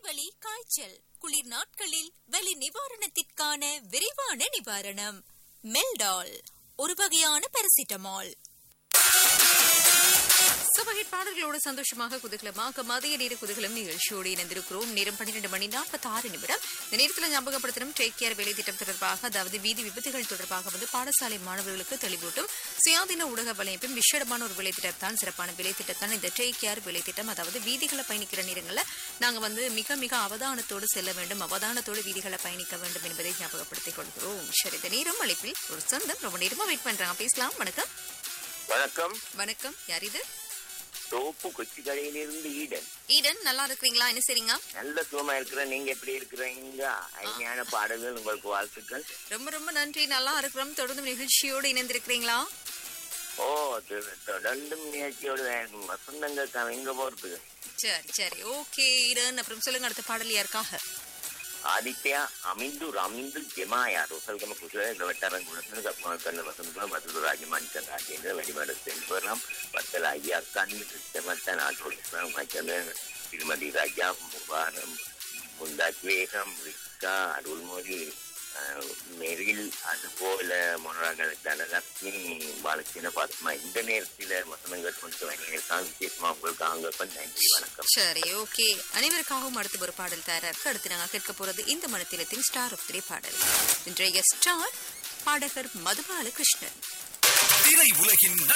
தலைவலி காய்ச்சல் குளிர் நாட்களில் வலி நிவாரணத்திற்கான விரைவான நிவாரணம் மெல்டால் ஒரு வகையான பாராசிட்டமால் சபகிட் பாடல்களோடு சந்தோஷமாக குதூகலமாக மதிய நேர குதூகலம் நிகழ்ச்சியோடு இணைந்திருக்கிறோம் நேரம் பன்னிரண்டு மணி நாற்பத்தி ஆறு நிமிடம் இந்த நேரத்தில் ஞாபகப்படுத்தணும் டேக் கேர் வேலை திட்டம் தொடர்பாக அதாவது வீதி விபத்துகள் தொடர்பாக வந்து பாடசாலை மாணவர்களுக்கு தெளிவூட்டும் சுயாதீன ஊடக வலையமைப்பும் விஷேடமான ஒரு வேலை திட்டத்தான் சிறப்பான வேலை திட்டத்தான் இந்த டேக் கேர் வேலை திட்டம் அதாவது வீதிகளை பயணிக்கிற நேரங்களில் நாங்கள் வந்து மிக மிக அவதானத்தோடு செல்ல வேண்டும் அவதானத்தோடு வீதிகளை பயணிக்க வேண்டும் என்பதை ஞாபகப்படுத்திக் கொள்கிறோம் சரி இந்த நேரம் அழைப்பில் ஒரு சொந்தம் ரொம்ப நேரமா வெயிட் பண்றாங்க பேசலாம் வணக்கம் வணக்கம் வணக்கம் யார் இது தோப்பு கொச்சி கடையிலிருந்து ஈடன் ஈடன் நல்லா இருக்கிறீங்களா என்ன செய்றீங்க நல்ல சுகமா இருக்கிறேன் நீங்க எப்படி இருக்கிறீங்க அருமையான பாடல்கள் உங்களுக்கு வாழ்த்துக்கள் ரொம்ப ரொம்ப நன்றி நல்லா இருக்கிறோம் தொடர்ந்து நிகழ்ச்சியோடு இணைந்திருக்கிறீங்களா ஓ தொ- தொடர்ந்தும் நிகழ்ச்சியோடு எனக்கு வசந்தங்கள் எங்க போறது சரி சரி ஓகே ஈடன் அப்புறம் சொல்லுங்க அடுத்த பாடல் யாருக்காக ஆதித்யா அமிந்து ரமிந்து ஜெமாயா ரோசல்கம குசல கவட்டாரன் குணத்தின் கப்பன வசந்தம் வசது ராஜமாணிக்கன் ராஜேந்திர வழிபாடு செல்வராம் பத்தல் ஐயா கண் சித்தமத்த நாட்டோடு மச்சந்திரன் திருமதி ராஜா முபாரம் முந்தாத்வேகம் ரிக்கா அருள்மொழி அஹ், மெரில் அதுபோல மொனராங்கள் தனலட்சுமி பாலகிருஷ்ண பாத்மா இந்த நேரத்தில் வசனங்கள் கொண்டு வந்திருக்காங்க விசேஷமா உங்களுக்காக கொஞ்சம் நன்றி வணக்கம் சரி ஓகே அனைவருக்காகவும் அடுத்து ஒரு பாடல் தயாரா இருக்கு அடுத்து நாங்க கேட்க போறது இந்த மனத்திலத்தின் ஸ்டார் ஆஃப் த்ரீ பாடல் இன்றைய ஸ்டார் பாடகர் மதுபால கிருஷ்ணன் திரை உலகின்